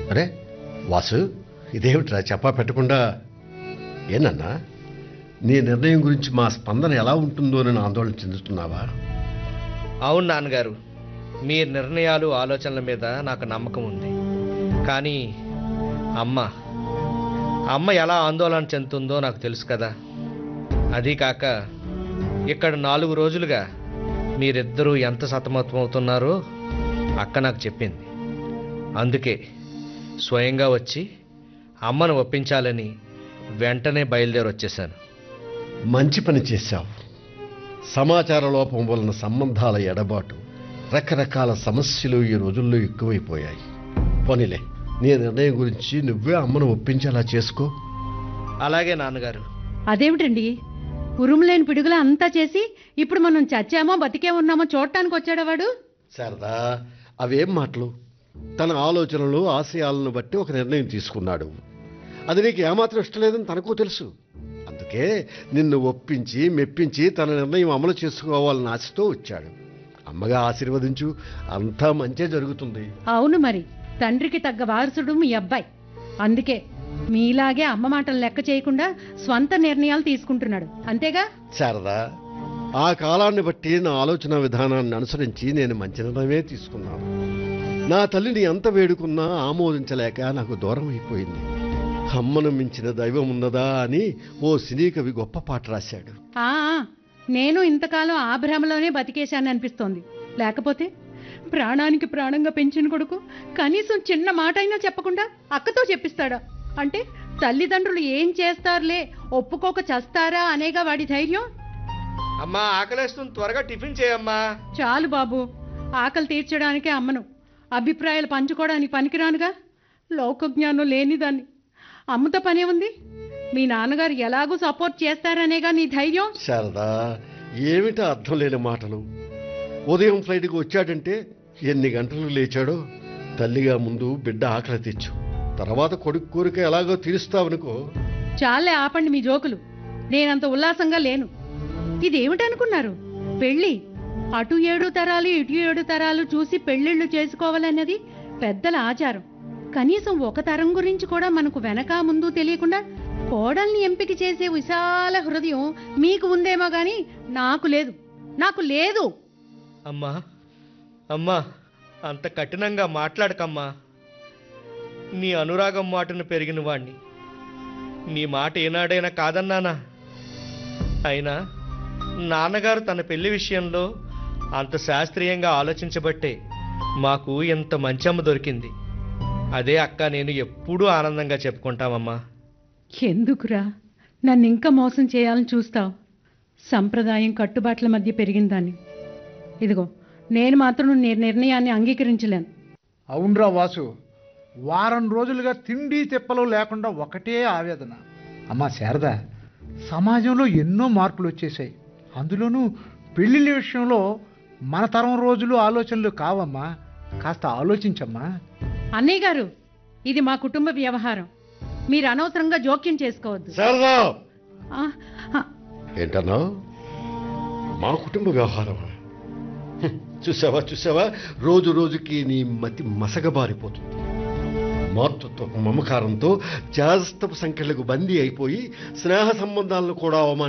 అరే వాసు ఇదేమిట్రా చెప్పా పెట్టకుండా ఏనన్నా నీ నిర్ణయం గురించి మా స్పందన ఎలా ఉంటుందో అని ఆందోళన చెందుతున్నావా అవును నాన్నగారు మీ నిర్ణయాలు ఆలోచనల మీద నాకు నమ్మకం ఉంది కానీ అమ్మ అమ్మ ఎలా ఆందోళన చెందుతుందో నాకు తెలుసు కదా అదీ కాక ఇక్కడ నాలుగు రోజులుగా మీరిద్దరూ ఎంత సతమతమవుతున్నారో అక్క నాకు చెప్పింది అందుకే స్వయంగా వచ్చి అమ్మను ఒప్పించాలని వెంటనే బయలుదేరి వచ్చేసాను మంచి పని చేశావు సమాచార లోపం వలన సంబంధాల ఎడబాటు రకరకాల సమస్యలు ఈ రోజుల్లో ఎక్కువైపోయాయి పోనీలే నీ నిర్ణయం గురించి నువ్వే అమ్మను ఒప్పించేలా చేసుకో అలాగే నాన్నగారు అదేమిటండి ఉరుములేని పిడుగులా అంతా చేసి ఇప్పుడు మనం చచ్చామో బతికే ఉన్నామో చూడటానికి వచ్చాడా వాడు శారదా అవేం మాటలు తన ఆలోచనలు ఆశయాలను బట్టి ఒక నిర్ణయం తీసుకున్నాడు అది నీకు ఏమాత్రం ఇష్టం లేదని తనకు తెలుసు అందుకే నిన్ను ఒప్పించి మెప్పించి తన నిర్ణయం అమలు చేసుకోవాలని ఆశతో వచ్చాడు అమ్మగా ఆశీర్వదించు అంతా మంచే జరుగుతుంది అవును మరి తండ్రికి తగ్గ వారసుడు మీ అబ్బాయి అందుకే మీలాగే అమ్మ మాటలు లెక్క చేయకుండా స్వంత నిర్ణయాలు తీసుకుంటున్నాడు అంతేగా శారదా ఆ కాలాన్ని బట్టి నా ఆలోచన విధానాన్ని అనుసరించి నేను మంచి నిర్ణయమే తీసుకున్నాను నా తల్లిని ఎంత వేడుకున్నా ఆమోదించలేక నాకు దూరం అయిపోయింది అమ్మను మించిన దైవం ఉన్నదా అని ఓ సినీ కవి గొప్ప పాట రాశాడు ఆ ఆ, నేను ఇంతకాలం ఆ భ్రమలోనే బతికేశాను అనిపిస్తోంది లేకపోతే ప్రాణానికి ప్రాణంగా పెంచిన కొడుకు కనీసం చిన్న మాట అయినా చెప్పకుండా అక్కతో చెప్పిస్తాడా అంటే తల్లిదండ్రులు ఏం చేస్తారులే ఒప్పుకోక చస్తారా అనేగా వాడి ధైర్యం అమ్మా ఆకలేస్తుంది త్వరగా టిఫిన్ చేయమ్మా చాలు బాబు ఆకలి తీర్చడానికే అమ్మను అభిప్రాయాలు పంచుకోవడానికి పనికిరానుగా లోకజ్ఞానం లేనిదాన్ని అమ్మతో పనే ఉంది మీ నాన్నగారు ఎలాగూ సపోర్ట్ చేస్తారనేగా నీ ధైర్యం శారదా ఏమిటా అర్థం లేని మాటలు ఉదయం ఫ్లైట్కి వచ్చాడంటే ఎన్ని గంటలు లేచాడో తల్లిగా ముందు బిడ్డ ఆకలి తెచ్చు తర్వాత కొడుకు కోరిక ఎలాగో తీరుస్తావనుకో చాలే ఆపండి మీ జోకులు నేనంత ఉల్లాసంగా లేను ఇదేమిటనుకున్నారు పెళ్ళి అటు ఏడు తరాలు ఇటు ఏడు తరాలు చూసి పెళ్ళిళ్ళు చేసుకోవాలన్నది పెద్దల ఆచారం కనీసం ఒక తరం గురించి కూడా మనకు వెనక ముందు తెలియకుండా కోడల్ని ఎంపిక చేసే విశాల హృదయం మీకు ఉందేమో గాని నాకు లేదు నాకు లేదు అమ్మా అమ్మా అంత కఠినంగా మాట్లాడకమ్మా నీ అనురాగం మాటను పెరిగిన వాణ్ణి నీ మాట ఏనాడైనా కాదన్నానా అయినా నాన్నగారు తన పెళ్లి విషయంలో అంత శాస్త్రీయంగా ఆలోచించబట్టే మాకు ఇంత మంచి అమ్మ దొరికింది అదే అక్క నేను ఎప్పుడూ ఆనందంగా చెప్పుకుంటామమ్మా ఎందుకురా నన్ను ఇంకా మోసం చేయాలని చూస్తావు సంప్రదాయం కట్టుబాట్ల మధ్య పెరిగిందాన్ని ఇదిగో నేను మాత్రం నీ నిర్ణయాన్ని అంగీకరించలేను అవునరా వాసు వారం రోజులుగా తిండి తిప్పలు లేకుండా ఒకటే ఆవేదన అమ్మా శారద సమాజంలో ఎన్నో మార్పులు వచ్చేసాయి అందులోనూ పెళ్ళిళ్ళ విషయంలో మన తరం రోజులు ఆలోచనలు కావమ్మా కాస్త ఆలోచించమ్మా అన్నయ్య గారు ఇది మా కుటుంబ వ్యవహారం మీరు అనవసరంగా జోక్యం చేసుకోవద్దు శారదా ఆ, ఆ, ఏంటన్నావు మా కుటుంబ వ్యవహారం చూసావా చూసావా రోజు రోజుకి నీ మతి మసగబారిపోతుంది మాతృత్వ మమకారంతో జాస్తపు సంఖ్యలకు బందీ అయిపోయి స్నేహ సంబంధాలను కూడా అవమానించావు